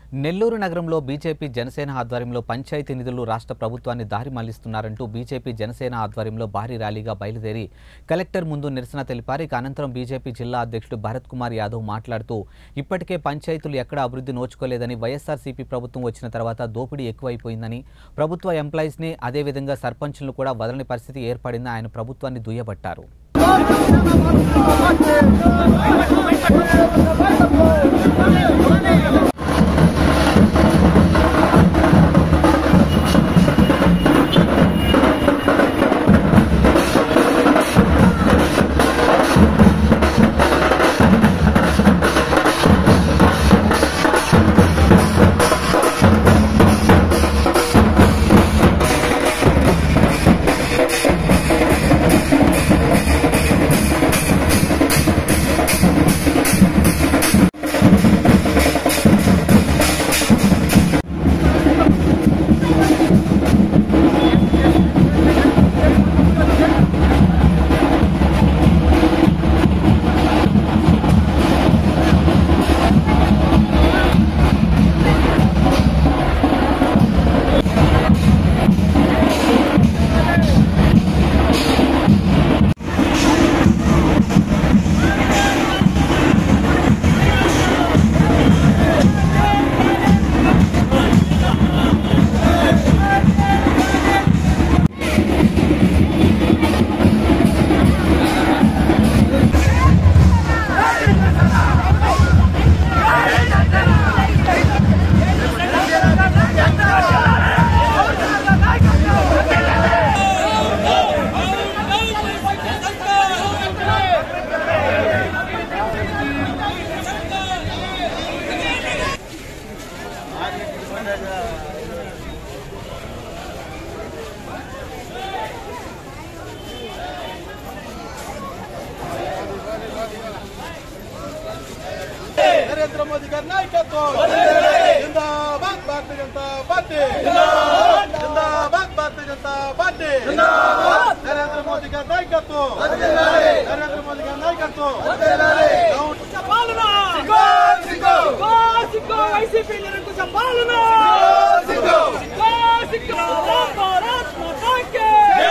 నెల్లూరు నగరంలో బీజేపీ జనసేన ఆధ్వర్యంలో పంచాయతీ నిధులు రాష్ట్ర ప్రభుత్వాన్ని దారి మళ్లిస్తున్నారంటూ బీజేపీ జనసేన ఆధ్వర్యంలో భారీ ర్యాలీగా బయలుదేరి కలెక్టర్ ముందు నిరసన తెలిపారు ఇక అనంతరం బీజేపీ జిల్లా అధ్యక్షుడు భరత్ కుమార్ యాదవ్ మాట్లాడుతూ ఇప్పటికే పంచాయతీలు ఎక్కడ అభివృద్ధి నోచుకోలేదని వైఎస్ఆర్సీపీ ప్రభుత్వం వచ్చిన తర్వాత దోపిడీ ఎక్కువైపోయిందని ప్రభుత్వ ఎంప్లాయీస్ని అదేవిధంగా సర్పంచులను కూడా వదలని పరిస్థితి ఏర్పడిందని ఆయన ప్రభుత్వాన్ని దుయ్యబట్టారు నరేంద్ర మోదీ గారి నాయకత్వం జిందాబాద్ భారతీయ జనతా పార్టీ జిందాబాద్ భారతీయ జనతా పార్టీ నరేంద్ర మోదీ గారి నాయకత్వం నరేంద్ర మోదీ గారి నాయకత్వం పాలన సిగ్గో, సిగ్గో. సిగ్గో, సిగ్గో, వైసీపీ నిరంకుశ పాలన సిగ్గో. సిగ్గో, సిగ్గో. భారత్ మాతాకి.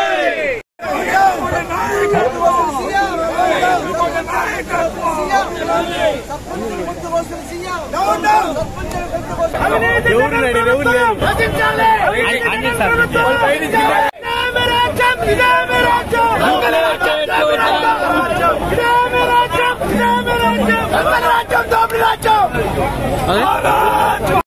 అవినీతి ప్రభుత్వం రచించాలి. అవినీతి ప్రభుత్వం రచించాలి. ఇదే మీ రాజ్యం, ఇదే మీ రాజ్యం. ఇదే మీ రాజ్యం, ఇదే మీ రాజ్యం. ఇదే మీ రాజ్యం, ఇదే మీ రాజ్యం. దొంగల రాజ్యం, దోపిడీ రాజ్యం.